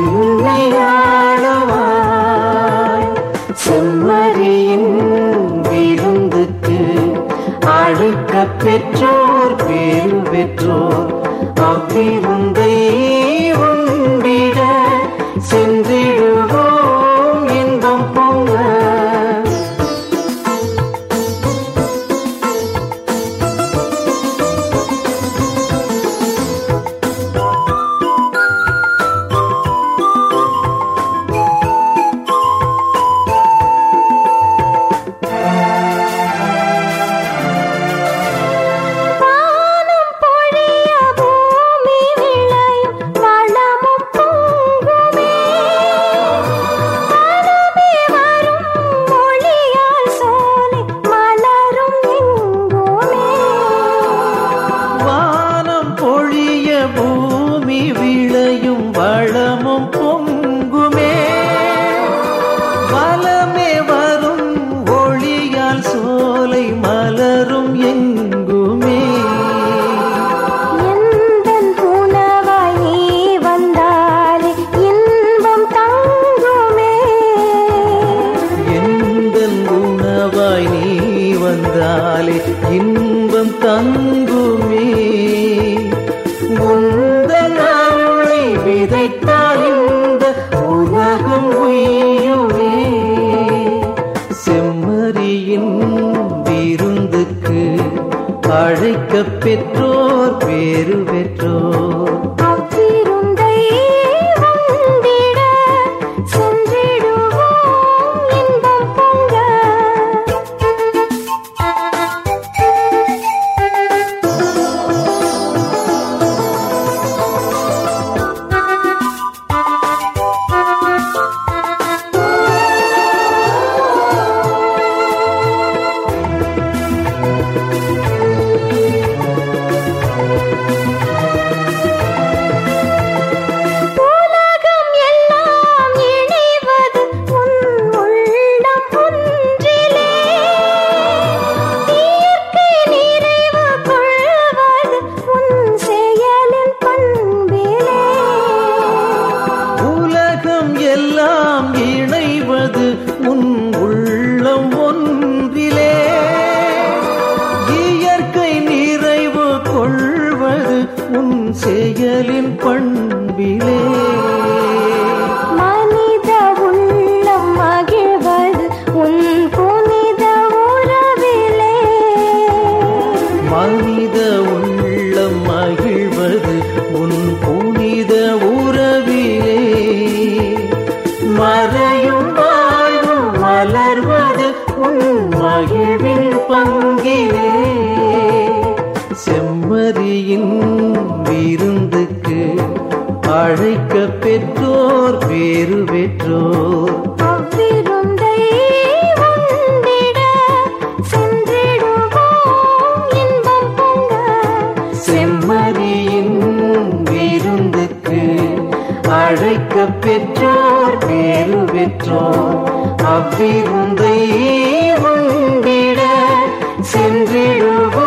என்னை ஆளவாய் செம்மறியின் விருந்துக்கு அழைக்க பெற்றோர் பேரு பெற்றோர் அவ்விருந்தை உண்டிட சென்றிடுவோம் இன்பம் பொங்க வானம் பொழிய பூமி விளையும் வளமும் பொங்குமே மனமே வரும் மொழியால் சோலை மலரும் எங்குமே வானம் பொழிய பூமி விளையும் வளமும் பொங்குமே வளமே வரும் ஒளியால் சோலை மலரும் எங்குமே எந்தன் புனவாய் நீ வந்தாலே இன்பம் தங்குமே எந்த உணவாய் நீ வந்தாலே இன்பம் தங்குமே உந்தன் அருளை விதைத்தால் இந்த உலகம் உய்யுமே செம்மறியின் விருந்துக்கு அழைக்க பெற்றோர் பேரு பெற்றோர் அவ்விருந்தை உண்டிட சென்றிடுவோம் இன்பம் பொங்க உலகம் எல்லாம் இணைவது உன் உள்ளம் ஒன்றிலே இயற்கை நிறைவு கொள்வது உன் செயலின் பண்பிலே உலகம் எல்லாம் இணைவது உன் உள்ளம் ஒன்றிலே இயற்கை நிறைவு கொள்வது உன் செயலின் பண்பிலே மனித உள்ளம் மகிழ்வது உன் புனித உறவிலே மனித உள்ளம் மகிழ்வது உன் புனித உறவிலே மறையும் வாழ்வும் மலர்வது உன் மகிழ்வின் பங்கிலே செம்மறியின் விருந்துக்கு அழைக்க பெற்றோர் பேரு பெற்றோர் அவ்விருந்தை உண்டிட சென்றிடுவோம் இன்பம் பொங்க செம்மறியின் விருந்துக்கு அழைக்க பெற்றோர் பேரு பெற்றோர் அவ்விருந்தை உண்டிட சென்றிடுவோம்